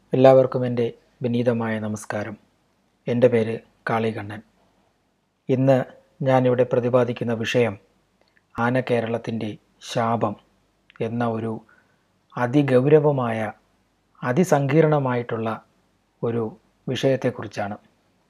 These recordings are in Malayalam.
എല്ലാവർക്കും എൻ്റെ വിനീതമായ നമസ്കാരം എൻ്റെ പേര് കാളികണ്ണൻ ഇന്ന് ഞാനിവിടെ പ്രതിപാദിക്കുന്ന വിഷയം ആന കേരളത്തിൻ്റെ ശാപം എന്ന ഒരു അതിഗൗരവമായ അതിസങ്കീർണമായിട്ടുള്ള ഒരു വിഷയത്തെക്കുറിച്ചാണ്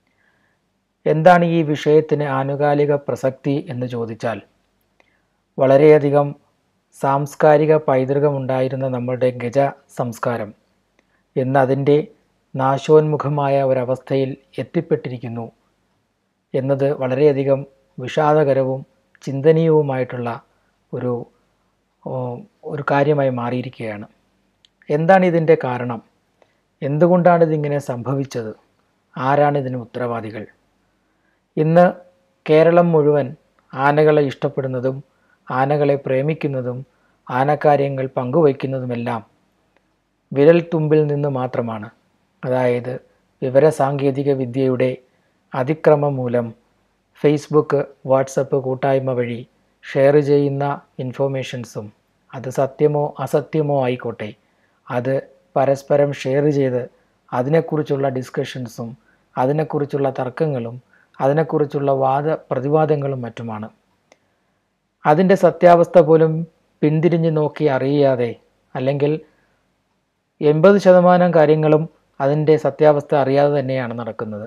എന്താണ് ഈ വിഷയത്തിന് ആനുകാലിക പ്രസക്തി എന്ന് ചോദിച്ചാൽ വളരെയധികം സാംസ്കാരിക പൈതൃകമുണ്ടായിരുന്ന നമ്മളുടെ ഗജ സംസ്കാരം എന്നതിൻ്റെ നാശോന്മുഖമായ ഒരവസ്ഥയിൽ എത്തിപ്പെട്ടിരിക്കുന്നു എന്നത് വളരെയധികം വിഷാദകരവും ചിന്തനീയവുമായിട്ടുള്ള ഒരു ഓ, ഒരു കാര്യമായി മാറിയിരിക്കുകയാണ് എന്താണ് ഇതിൻ്റെ കാരണം എന്തുകൊണ്ടാണ് ഇതിങ്ങനെ സംഭവിച്ചത് ആരാണ് ഇതിന് ഉത്തരവാദികൾ ഇന്ന് കേരളം മുഴുവൻ ആനകളെ ഇഷ്ടപ്പെടുന്നതും ആനകളെ പ്രേമിക്കുന്നതും ആനക്കാര്യങ്ങൾ പങ്കുവയ്ക്കുന്നതുമെല്ലാം വിരൽ തുമ്പിൽ നിന്ന് മാത്രമാണ് അതായത് വിവരസാങ്കേതിക വിദ്യയുടെ അതിക്രമം മൂലം ഫേസ്ബുക്ക് വാട്സപ്പ് കൂട്ടായ്മ വഴി ഷെയർ ചെയ്യുന്ന ഇൻഫോർമേഷൻസും അത് സത്യമോ അസത്യമോ ആയിക്കോട്ടെ അത് പരസ്പരം ഷെയർ ചെയ്ത് അതിനെക്കുറിച്ചുള്ള ഡിസ്കഷൻസും അതിനെക്കുറിച്ചുള്ള തർക്കങ്ങളും അതിനെക്കുറിച്ചുള്ള വാദ പ്രതിവാദങ്ങളും മറ്റുമാണ് അതിൻ്റെ സത്യാവസ്ഥ പോലും പിന്തിരിഞ്ഞ് നോക്കി അറിയാതെ അല്ലെങ്കിൽ എൺപത് ശതമാനം കാര്യങ്ങളും അതിൻ്റെ സത്യാവസ്ഥ അറിയാതെ തന്നെയാണ് നടക്കുന്നത്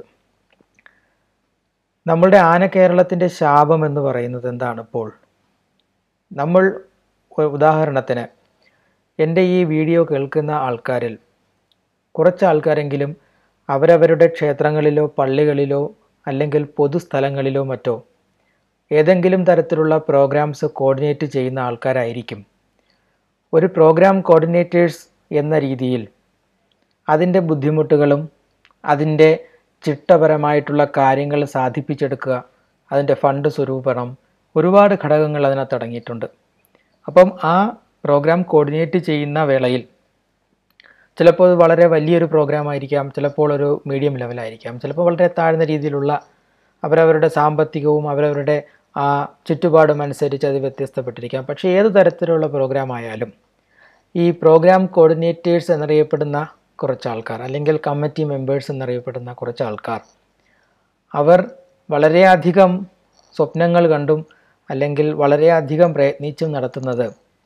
നമ്മളുടെ ആന കേരളത്തിൻ്റെ ശാപം എന്ന് പറയുന്നത് എന്താണ് ഇപ്പോൾ നമ്മൾ ഒ- ഉദാഹരണത്തിന് എൻ്റെ ഈ വീഡിയോ കേൾക്കുന്ന ആൾക്കാരിൽ കുറച്ച് ആൾക്കാരെങ്കിലും അവരവരുടെ ക്ഷേത്രങ്ങളിലോ പള്ളികളിലോ അല്ലെങ്കിൽ പൊതുസ്ഥലങ്ങളിലോ മറ്റോ ഏതെങ്കിലും തരത്തിലുള്ള പ്രോഗ്രാംസ് കോർഡിനേറ്റ് ചെയ്യുന്ന ആൾക്കാരായിരിക്കും ഒരു പ്രോഗ്രാം കോർഡിനേറ്റേഴ്സ് എന്ന രീതിയിൽ അതിൻ്റെ ബുദ്ധിമുട്ടുകളും അതിൻ്റെ ചിട്ടപരമായിട്ടുള്ള കാര്യങ്ങൾ സാധിപ്പിച്ചെടുക്കുക അതിൻ്റെ ഫണ്ട് സ്വരൂപണം ഒരുപാട് ഘടകങ്ങൾ അതിനകത്ത് അടങ്ങിയിട്ടുണ്ട് അപ്പം ആ പ്രോഗ്രാം കോർഡിനേറ്റ് ചെയ്യുന്ന വേളയിൽ ചിലപ്പോൾ അത് വളരെ വലിയൊരു പ്രോഗ്രാം ആയിരിക്കാം ചിലപ്പോൾ ഒരു മീഡിയം ലെവലായിരിക്കാം ചിലപ്പോൾ വളരെ താഴ്ന്ന രീതിയിലുള്ള അവരവരുടെ സാമ്പത്തികവും അവരവരുടെ ആ ചുറ്റുപാടും അനുസരിച്ച് അത് വ്യത്യസ്തപ്പെട്ടിരിക്കാം പക്ഷേ ഏത് തരത്തിലുള്ള പ്രോഗ്രാം ആയാലും ഈ പ്രോഗ്രാം കോർഡിനേറ്റേഴ്സ് എന്നറിയപ്പെടുന്ന കുറച്ച് ആൾക്കാർ അല്ലെങ്കിൽ കമ്മിറ്റി മെമ്പേഴ്സ് എന്നറിയപ്പെടുന്ന കുറച്ച് ആൾക്കാർ അവർ വളരെയധികം സ്വപ്നങ്ങൾ കണ്ടും അല്ലെങ്കിൽ വളരെയധികം പ്രയത്നിച്ചും നടത്തുന്നത്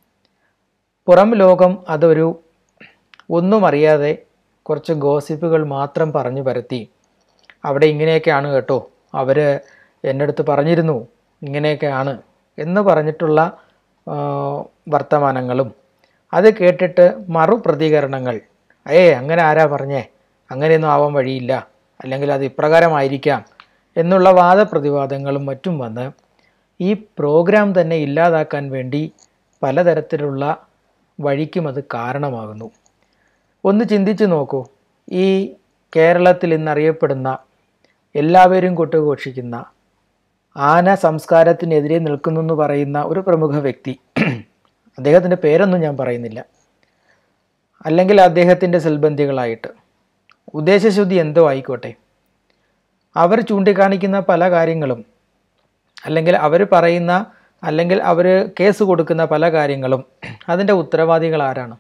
പുറം ലോകം അതൊരു ഒന്നും അറിയാതെ കുറച്ച് ഗോസിപ്പുകൾ മാത്രം പറഞ്ഞു പരത്തി അവിടെ ഇങ്ങനെയൊക്കെയാണ് കേട്ടോ അവർ എൻ്റെ അടുത്ത് പറഞ്ഞിരുന്നു ഇങ്ങനെയൊക്കെയാണ് എന്ന് പറഞ്ഞിട്ടുള്ള ആ, വർത്തമാനങ്ങളും അത് കേട്ടിട്ട് മറു പ്രതികരണങ്ങൾ ഏ അങ്ങനെ ആരാ പറഞ്ഞേ അങ്ങനെയൊന്നും ആവാൻ വഴിയില്ല അല്ലെങ്കിൽ അത് ഇപ്രകാരമായിരിക്കാം എന്നുള്ള വാദപ്രതിവാദങ്ങളും മറ്റും വന്ന് ഈ പ്രോഗ്രാം തന്നെ ഇല്ലാതാക്കാൻ വേണ്ടി പലതരത്തിലുള്ള വഴിക്കും അത് കാരണമാകുന്നു ഒന്ന് ചിന്തിച്ചു നോക്കൂ ഈ കേരളത്തിൽ ഇന്നറിയപ്പെടുന്ന എല്ലാവരും കൊട്ടുഘോഷിക്കുന്ന ആന സംസ്കാരത്തിനെതിരെ നിൽക്കുന്നു എന്ന് പറയുന്ന ഒരു പ്രമുഖ വ്യക്തി അദ്ദേഹത്തിൻ്റെ പേരൊന്നും ഞാൻ പറയുന്നില്ല അല്ലെങ്കിൽ അദ്ദേഹത്തിൻ്റെ സെൽബന്ധികളായിട്ട് ഉദ്ദേശശുദ്ധി എന്തോ ആയിക്കോട്ടെ അവർ ചൂണ്ടിക്കാണിക്കുന്ന പല കാര്യങ്ങളും അല്ലെങ്കിൽ അവർ പറയുന്ന അല്ലെങ്കിൽ അവർ കേസ് കൊടുക്കുന്ന പല കാര്യങ്ങളും അതിൻ്റെ ഉത്തരവാദികൾ ആരാണ്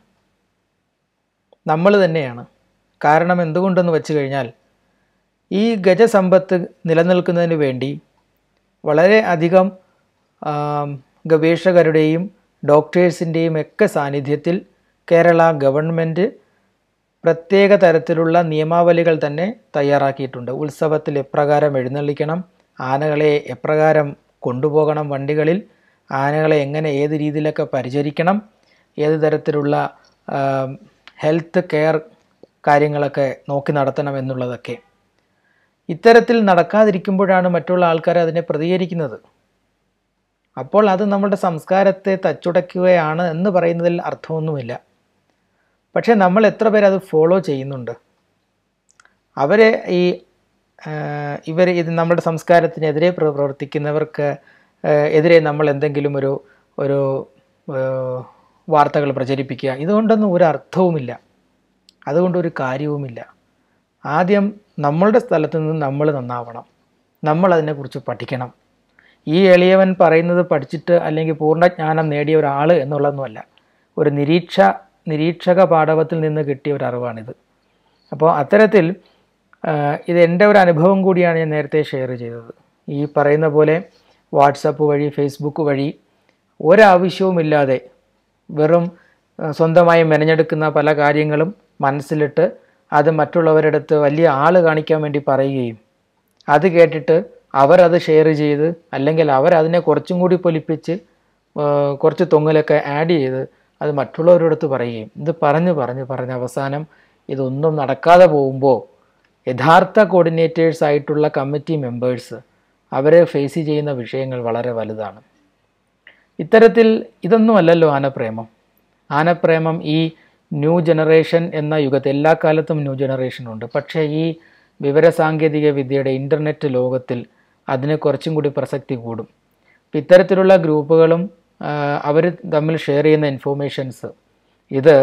നമ്മൾ തന്നെയാണ് കാരണം എന്തുകൊണ്ടെന്ന് വെച്ച് കഴിഞ്ഞാൽ ഈ ഗജസമ്പത്ത് നിലനിൽക്കുന്നതിന് വേണ്ടി വളരെ അധികം ആം, ഗവേഷകരുടെയും ഡോക്ടേഴ്സിൻ്റെയും ഒക്കെ സാന്നിധ്യത്തിൽ കേരള ഗവൺമെൻറ് പ്രത്യേക തരത്തിലുള്ള നിയമാവലികൾ തന്നെ തയ്യാറാക്കിയിട്ടുണ്ട് ഉത്സവത്തിൽ എപ്രകാരം എഴുന്നള്ളിക്കണം ആനകളെ എപ്രകാരം കൊണ്ടുപോകണം വണ്ടികളിൽ ആനകളെ എങ്ങനെ ഏത് രീതിയിലൊക്കെ പരിചരിക്കണം ഏത് തരത്തിലുള്ള ആം, ഹെൽത്ത് കെയർ കാര്യങ്ങളൊക്കെ നോക്കി നടത്തണം എന്നുള്ളതൊക്കെ ഇത്തരത്തിൽ നടക്കാതിരിക്കുമ്പോഴാണ് മറ്റുള്ള ആൾക്കാർ അതിനെ പ്രതികരിക്കുന്നത് അപ്പോൾ അത് നമ്മുടെ സംസ്കാരത്തെ തച്ചുടയ്ക്കുകയാണ് എന്ന് പറയുന്നതിൽ അർത്ഥമൊന്നുമില്ല പക്ഷേ നമ്മൾ എത്ര പേര് അത് ഫോളോ ചെയ്യുന്നുണ്ട് അവരെ ഈ ഇവർ ഇത് നമ്മുടെ സംസ്കാരത്തിനെതിരെ പ്ര- പ്രവർത്തിക്കുന്നവർക്ക് ആ, എതിരെ നമ്മൾ എന്തെങ്കിലും ഒരു ഒരു വാർത്തകൾ പ്രചരിപ്പിക്കുക ഇതുകൊണ്ടൊന്നും ഒരു അർത്ഥവുമില്ല അതുകൊണ്ട് ഒരു കാര്യവുമില്ല ആദ്യം നമ്മളുടെ സ്ഥലത്ത് നിന്ന് നമ്മൾ നന്നാവണം നമ്മൾ അതിനെക്കുറിച്ച് പഠിക്കണം ഈ എളിയവൻ പറയുന്നത് പഠിച്ചിട്ട് അല്ലെങ്കിൽ പൂർണ്ണജ്ഞാനം നേടിയ ഒരാൾ എന്നുള്ളതൊന്നുമല്ല ഒരു നിരീക്ഷ നിരീക്ഷക പാഠവത്തിൽ നിന്ന് കിട്ടിയ ഒരു അറിവാണിത് അപ്പോൾ അത്തരത്തിൽ ആ, ഇത് എൻ്റെ ഒരു അനുഭവം കൂടിയാണ് ഞാൻ നേരത്തെ ഷെയർ ചെയ്തത് ഈ പറയുന്ന പോലെ വാട്സപ്പ് വഴി ഫേസ്ബുക്ക് വഴി ഒരാവശ്യവുമില്ലാതെ വെറും ആ, സ്വന്തമായി മെനഞ്ഞെടുക്കുന്ന പല കാര്യങ്ങളും മനസ്സിലിട്ട് അത് മറ്റുള്ളവരുടെ അടുത്ത് വലിയ ആൾ കാണിക്കാൻ വേണ്ടി പറയുകയും അത് കേട്ടിട്ട് അവരത് ഷെയർ ചെയ്ത് അല്ലെങ്കിൽ അവരതിനെ കുറച്ചും കൂടി പൊലിപ്പിച്ച് ആ, കുറച്ച് തൊങ്ങലൊക്കെ ആഡ് ചെയ്ത് അത് മറ്റുള്ളവരുടെ അടുത്ത് പറയുകയും ഇത് പറഞ്ഞ് പറഞ്ഞ് പറഞ്ഞ് അവസാനം ഇതൊന്നും നടക്കാതെ പോകുമ്പോൾ യഥാർത്ഥ കോർഡിനേറ്റേഴ്സ് ആയിട്ടുള്ള കമ്മിറ്റി മെമ്പേഴ്സ് അവരെ ഫേസ് ചെയ്യുന്ന വിഷയങ്ങൾ വളരെ വലുതാണ് ഇത്തരത്തിൽ ഇതൊന്നുമല്ലല്ലോ ആനപ്രേമം ആനപ്രേമം ഈ ന്യൂ ജനറേഷൻ എന്ന യുഗത്തിൽ എല്ലാ കാലത്തും ന്യൂ ജനറേഷൻ ഉണ്ട് പക്ഷേ ഈ വിവരസാങ്കേതിക വിദ്യയുടെ ഇൻ്റർനെറ്റ് ലോകത്തിൽ അതിന് കുറച്ചും കൂടി പ്രസക്തി കൂടും അപ്പം ഇത്തരത്തിലുള്ള ഗ്രൂപ്പുകളും അവർ തമ്മിൽ ഷെയർ ചെയ്യുന്ന ഇൻഫോർമേഷൻസ് ഇത്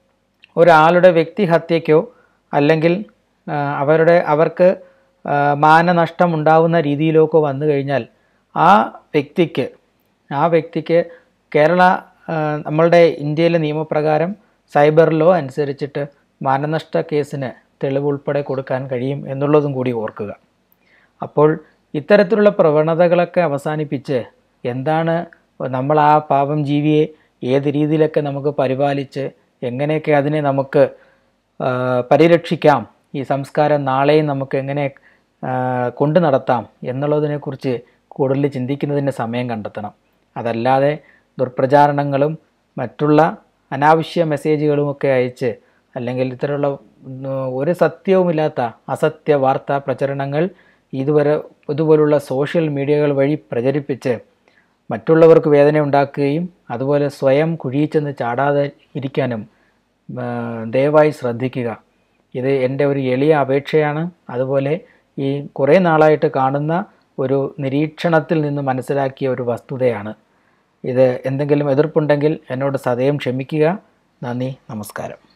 ഒരാളുടെ വ്യക്തിഹത്യക്കോ അല്ലെങ്കിൽ ആ, അവരുടെ അവർക്ക് ആ, മാനനഷ്ടം ഉണ്ടാവുന്ന രീതിയിലൊക്കെ വന്നു കഴിഞ്ഞാൽ ആ വ്യക്തിക്ക് ആ വ്യക്തിക്ക് കേരള ആ, നമ്മളുടെ ഇന്ത്യയിലെ നിയമപ്രകാരം സൈബർ ലോ അനുസരിച്ചിട്ട് മാനനഷ്ട കേസിന് തെളിവ് ഉൾപ്പെടെ കൊടുക്കാൻ കഴിയും എന്നുള്ളതും കൂടി ഓർക്കുക അപ്പോൾ ഇത്തരത്തിലുള്ള പ്രവണതകളൊക്കെ അവസാനിപ്പിച്ച് എന്താണ് നമ്മൾ ആ പാവം ജീവിയെ ഏത് രീതിയിലൊക്കെ നമുക്ക് പരിപാലിച്ച് എങ്ങനെയൊക്കെ അതിനെ നമുക്ക് ആ, പരിരക്ഷിക്കാം ഈ സംസ്കാരം നാളെയും നമുക്ക് എങ്ങനെ ആ, കൊണ്ടു നടത്താം എന്നുള്ളതിനെക്കുറിച്ച് കൂടുതൽ ചിന്തിക്കുന്നതിന് സമയം കണ്ടെത്തണം അതല്ലാതെ ദുർപ്രചാരണങ്ങളും മറ്റുള്ള അനാവശ്യ മെസ്സേജുകളുമൊക്കെ അയച്ച് അല്ലെങ്കിൽ ഇത്തരമുള്ള ഉം, ഒരു സത്യവുമില്ലാത്ത അസത്യ വാർത്താ പ്രചരണങ്ങൾ ഇതുവരെ ഇതുപോലുള്ള സോഷ്യൽ മീഡിയകൾ വഴി പ്രചരിപ്പിച്ച് മറ്റുള്ളവർക്ക് വേദന ഉണ്ടാക്കുകയും അതുപോലെ സ്വയം കുഴിയിൽ ചെന്ന് ചാടാതെ ഇരിക്കാനും ആ, ദയവായി ശ്രദ്ധിക്കുക ഇത് എൻ്റെ ഒരു എളിയ അപേക്ഷയാണ് അതുപോലെ ഈ കുറേ നാളായിട്ട് കാണുന്ന ഒരു നിരീക്ഷണത്തിൽ നിന്ന് മനസ്സിലാക്കിയ ഒരു വസ്തുതയാണ് ഇത് എന്തെങ്കിലും എതിർപ്പുണ്ടെങ്കിൽ എന്നോട് സദയം ക്ഷമിക്കുക നന്ദി നമസ്കാരം